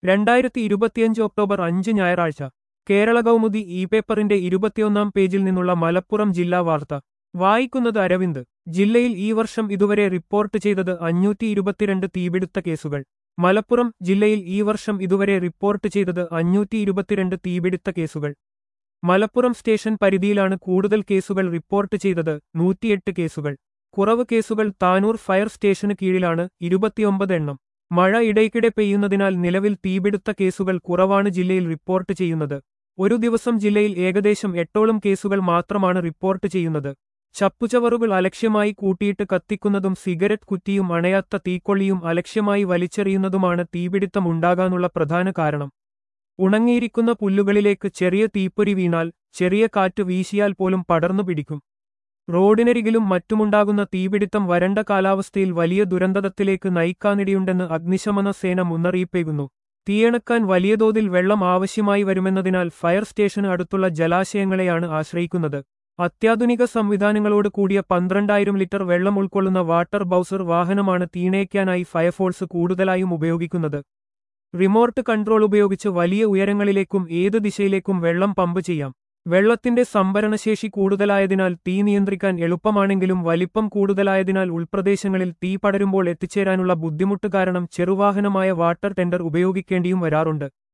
രണ്ടായിരത്തി ഇരുപത്തിയഞ്ച് ഒക്ടോബർ അഞ്ച് ഞായറാഴ്ച കേരള കൗമുദി ഇ പേപ്പറിന്റെ ഇരുപത്തിയൊന്നാം പേജിൽ നിന്നുള്ള മലപ്പുറം ജില്ലാ വാർത്ത വായിക്കുന്നത് അരവിന്ദ് ജില്ലയിൽ ഈ വർഷം ഇതുവരെ റിപ്പോർട്ട് ചെയ്തത് അഞ്ഞൂറ്റി ഇരുപത്തിരണ്ട് തീപിടുത്ത കേസുകൾ മലപ്പുറം ജില്ലയിൽ ഈ വർഷം ഇതുവരെ റിപ്പോർട്ട് ചെയ്തത് അഞ്ഞൂറ്റി ഇരുപത്തിരണ്ട് തീപിടുത്ത കേസുകൾ മലപ്പുറം സ്റ്റേഷൻ പരിധിയിലാണ് കൂടുതൽ കേസുകൾ റിപ്പോർട്ട് ചെയ്തത് നൂറ്റിയെട്ട് കേസുകൾ കുറവ് കേസുകൾ താനൂർ ഫയർ സ്റ്റേഷന് കീഴിലാണ് ഇരുപത്തിയൊമ്പത് എണ്ണം മഴ ഇടയ്ക്കിടെ പെയ്യുന്നതിനാൽ നിലവിൽ തീപിടുത്ത കേസുകൾ കുറവാണ് ജില്ലയിൽ റിപ്പോർട്ട് ചെയ്യുന്നത് ഒരു ദിവസം ജില്ലയിൽ ഏകദേശം എട്ടോളം കേസുകൾ മാത്രമാണ് റിപ്പോർട്ട് ചെയ്യുന്നത് ചപ്പുചവറുകൾ അലക്ഷ്യമായി കൂട്ടിയിട്ട് കത്തിക്കുന്നതും സിഗരറ്റ് കുറ്റിയും അണയാത്ത തീക്കൊള്ളിയും അലക്ഷ്യമായി വലിച്ചെറിയുന്നതുമാണ് തീപിടുത്തമുണ്ടാകാനുള്ള പ്രധാന കാരണം ഉണങ്ങിയിരിക്കുന്ന പുല്ലുകളിലേക്ക് ചെറിയ തീപ്പൊരി വീണാൽ ചെറിയ കാറ്റ് വീശിയാൽ പോലും പടർന്നു പിടിക്കും റോഡിനരികിലും മറ്റുമുണ്ടാകുന്ന തീപിടുത്തം വരണ്ട കാലാവസ്ഥയിൽ വലിയ ദുരന്തത്തിലേക്ക് നയിക്കാനിടയുണ്ടെന്ന് അഗ്നിശമന സേന മുന്നറിയിപ്പേകുന്നു തീയണക്കാൻ വലിയ തോതിൽ വെള്ളം ആവശ്യമായി വരുമെന്നതിനാൽ ഫയർ സ്റ്റേഷന് അടുത്തുള്ള ജലാശയങ്ങളെയാണ് ആശ്രയിക്കുന്നത് അത്യാധുനിക സംവിധാനങ്ങളോട് കൂടിയ പന്ത്രണ്ടായിരം ലിറ്റർ വെള്ളം ഉൾക്കൊള്ളുന്ന വാട്ടർ ബൗസർ വാഹനമാണ് തീണയ്ക്കാനായി ഫയർഫോഴ്സ് കൂടുതലായും ഉപയോഗിക്കുന്നത് റിമോട്ട് കൺട്രോൾ ഉപയോഗിച്ച് വലിയ ഉയരങ്ങളിലേക്കും ഏത് ദിശയിലേക്കും വെള്ളം പമ്പ് ചെയ്യാം വെള്ളത്തിന്റെ സംഭരണശേഷി കൂടുതലായതിനാൽ തീ നിയന്ത്രിക്കാൻ എളുപ്പമാണെങ്കിലും വലിപ്പം കൂടുതലായതിനാൽ ഉൾപ്രദേശങ്ങളിൽ തീ പടരുമ്പോൾ എത്തിച്ചേരാനുള്ള ബുദ്ധിമുട്ട് കാരണം ചെറുവാഹനമായ വാട്ടർ ടെൻഡർ ഉപയോഗിക്കേണ്ടിയും വരാറുണ്ട്